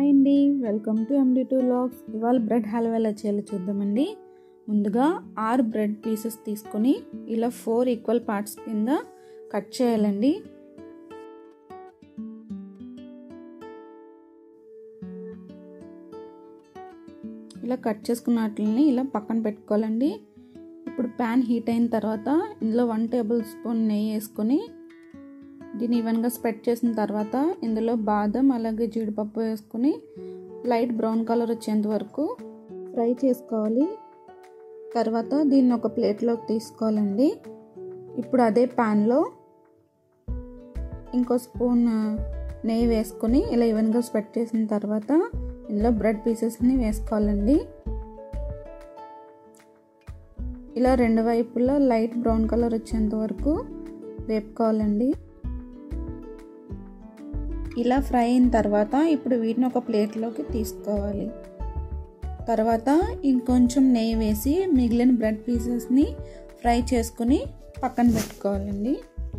hi అండి welcome to MD two logs ఇవాళ bread halwa ఎలా చేయాలో చూద్దామండి ముందుగా ఆరు బ్రెడ్ పీసెస్ తీసుకొని ఇలా ఫోర్ ఈక్వల్ పార్ట్స్ కింద కట్ చేయాలండి ఇలా కట్ చేసుకున్న వాటిని ఇలా పక్కన పెట్టుకోవాలండి ఇప్పుడు ప్యాన్ హీట్ అయిన తర్వాత ఇందులో వన్ టేబుల్ స్పూన్ నెయ్యి వేసుకొని దీన్ని ఈవెన్గా స్ప్రెడ్ చేసిన తర్వాత ఇందులో బాదం అలాగే జీడిపప్పు వేసుకొని లైట్ బ్రౌన్ కలర్ వచ్చేంత వరకు ఫ్రై చేసుకోవాలి తర్వాత దీన్ని ఒక ప్లేట్లోకి తీసుకోవాలండి ఇప్పుడు అదే ప్యాన్లో ఇంకో స్పూన్ నెయ్యి వేసుకొని ఇలా ఈవెన్గా స్ప్రెడ్ చేసిన తర్వాత ఇందులో బ్రెడ్ పీసెస్ని వేసుకోవాలండి ఇలా రెండు వైపులా లైట్ బ్రౌన్ కలర్ వచ్చేంత వరకు వేపుకోవాలండి ఇలా ఫ్రై అయిన తర్వాత ఇప్పుడు వీటిని ఒక ప్లేట్లోకి తీసుకోవాలి తర్వాత ఇంకొంచెం నెయ్యి వేసి మిగిలిన బ్రెడ్ పీసెస్ని ఫ్రై చేసుకుని పక్కన పెట్టుకోవాలండి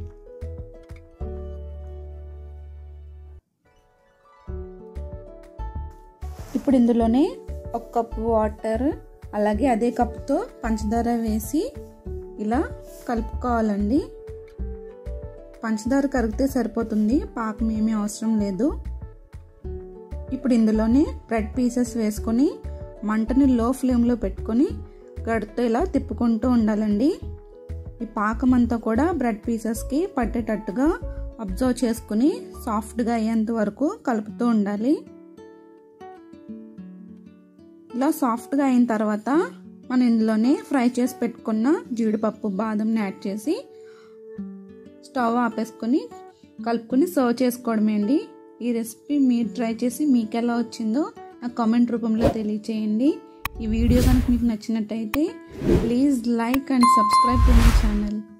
ఇప్పుడు ఇందులోనే ఒక కప్పు వాటర్ అలాగే అదే కప్పుతో పంచదార వేసి ఇలా కలుపుకోవాలండి పంచదార కరిగితే సరిపోతుంది పాకం ఏమీ అవసరం లేదు ఇప్పుడు ఇందులోనే బ్రెడ్ పీసెస్ వేసుకొని మంటని లో ఫ్లేమ్లో పెట్టుకొని గడితో ఇలా తిప్పుకుంటూ ఉండాలండి ఈ పాకం అంతా కూడా బ్రెడ్ పీసెస్కి పట్టేటట్టుగా అబ్జర్వ్ చేసుకుని సాఫ్ట్గా అయ్యేంత వరకు కలుపుతూ ఉండాలి ఇలా సాఫ్ట్గా అయిన తర్వాత మనం ఇందులోనే ఫ్రై చేసి పెట్టుకున్న జీడిపప్పు బాదంని యాడ్ చేసి స్టవ్ ఆపేసుకొని కలుపుకొని సర్వ్ చేసుకోవడమే అండి ఈ రెసిపీ మీరు ట్రై చేసి మీకు ఎలా వచ్చిందో నాకు కామెంట్ రూపంలో తెలియచేయండి ఈ వీడియో కనుక మీకు నచ్చినట్టయితే please like and subscribe to my channel